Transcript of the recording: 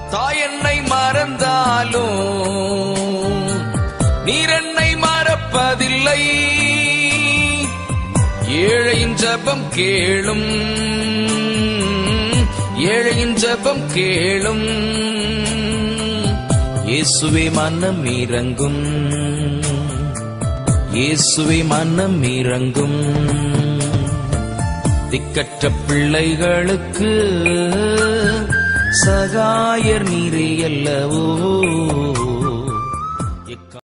தாய் என்னை மறந்தாலும் நீர் என்னை மறப்பதில்லை ஏழையின் ஜெபம் கேளும் ஏழையின் ஜெபம் கேளும் இயேசுவே மனம் இறங்கும் இயேசுவே மனம் இறங்கும் திக்கற்ற பிள்ளைகளுக்கு சகாயர் நீரே அல்லவோ